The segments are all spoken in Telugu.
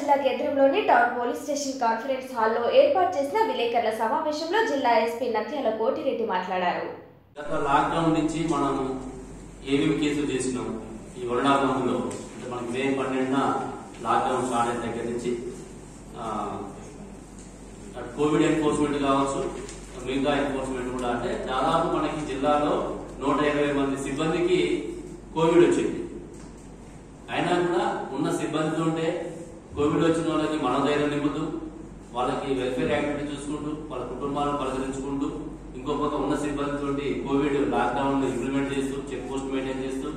జిల్లా కేంద్రంలోని టౌన్ పోలీస్ స్టేషన్ కాన్ఫరెన్స్ హాల్లో ఏర్పాటు చేసిన విలేకరుల సమావేశంలో జిల్లా ఎస్పీ నంద్యాల కోటిరెడ్డి మాట్లాడారు గత లాక్డౌన్ నుంచి మనం ఏమేమి కేసులు చేసినాం ఈ వరుణాల మందులో అంటే మనకి మే పన్నెండున లాక్డౌన్ స్టార్ట్ అయిన దగ్గర నుంచి ఆ, అటు కోవిడ్ ఎన్ఫోర్స్మెంట్ కావచ్చు మిగతా ఎన్ఫోర్స్మెంట్ కూడా అంటే దాదాపు మనకి జిల్లాలో నూట ఇరవై మంది సిబ్బందికి కోవిడ్ వచ్చింది అయినా కూడా ఉన్న సిబ్బందితో ఉంటే కోవిడ్ వచ్చిన వాళ్ళకి మనోధైర్యం నింపుతూ వాళ్ళకి వెల్ఫేర్ యాక్టివిటీ చూసుకుంటూ వాళ్ళ కుటుంబాలను పలకరించుకుంటూ ఇంకో పక్క ఉన్న సిబ్బందితోటి కోవిడ్ లాక్డౌన్ ఇంప్లిమెంట్ చేస్తూ చెక్ పోస్ట్ మెయింటైన్ చేస్తూ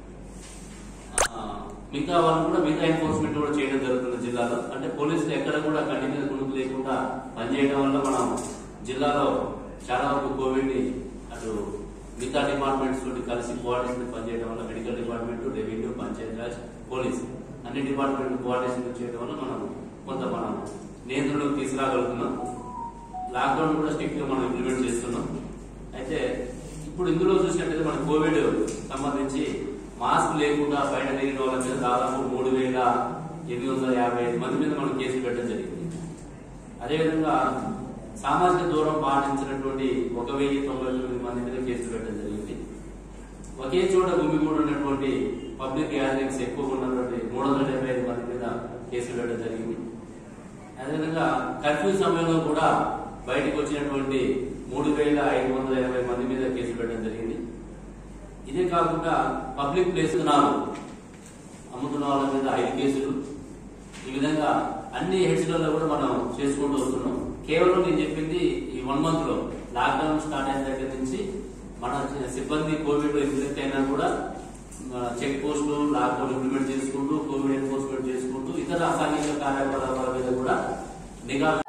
ఆ, మిగతా వాళ్ళు కూడా మిగతా ఎన్ఫోర్స్మెంట్ కూడా చేయడం జరుగుతుంది జిల్లాలో అంటే పోలీసులు ఎక్కడ కూడా కంటి మీద కునుకు లేకుండా పనిచేయడం వల్ల మనం జిల్లాలో చాలా వరకు కోవిడ్ ని అటు మిగతా డిపార్ట్మెంట్స్ తోటి కలిసి కోఆర్డినేషన్ పనిచేయడం వల్ల medical department revenue panchayat Raj police అన్ని డిపార్ట్మెంట్ కోఆర్డినేషన్ చేయడం వల్ల మనం కొంత మనం నియంత్రణకు తీసుకురాగలుగుతున్నాం లాక్డౌన్ కూడా స్ట్రిక్ట్ గా మనం ఇంప్లిమెంట్ చేస్తున్నాం అయితే ఇప్పుడు ఇందులో చూసినట్టయితే మన కోవిడ్ సంబంధించి మాస్క్ లేకుండా బయట తిరిగిన వాళ్ళ మీద దాదాపు మూడు వేల ఎనిమిది వందల యాభై ఐదు మంది మీద మనం కేసులు పెట్టడం జరిగింది అదేవిధంగా సామాజిక దూరం పాటించినటువంటి ఒక వెయ్యి తొంభై తొమ్మిది మంది మీద కేసులు పెట్టడం జరిగింది ఒకే చోట గుమిగూడి ఉన్నటువంటి పబ్లిక్ గ్యాదరింగ్స్ ఎక్కువగా ఉన్నటువంటి మూడు వందల డెబ్బై ఐదు మంది మీద కేసులు పెట్టడం జరిగింది అదేవిధంగా కర్ఫ్యూ సమయంలో కూడా బయటకు వచ్చినటువంటి మూడు వేల ఐదు వందల ఇరవై మంది మీద కేసులు పెట్టడం జరిగింది ఇదే కాకుండా పబ్లిక్ ప్లేస్ నాలుగు అమ్ముతున్న వాళ్ళ మీద ఐదు కేసులు ఈ విధంగా అన్ని హెడ్స్లలో కూడా మనం చేసుకుంటూ వస్తున్నాం కేవలం నేను చెప్పింది ఈ వన్ మంత్ లో లాక్డౌన్ స్టార్ట్ అయిన దగ్గర నుంచి మన సిబ్బంది కోవిడ్ ఇన్ఫెక్ట్ అయినా కూడా చెక్ పోస్టులు లాక్డౌన్ ఇంప్లిమెంట్ చేసుకుంటూ కోవిడ్ ఎన్ఫోర్స్మెంట్ చేసుకుంటూ ఇతర అసాంఘిక కార్యకలాపాల మీద కూడా నిఘా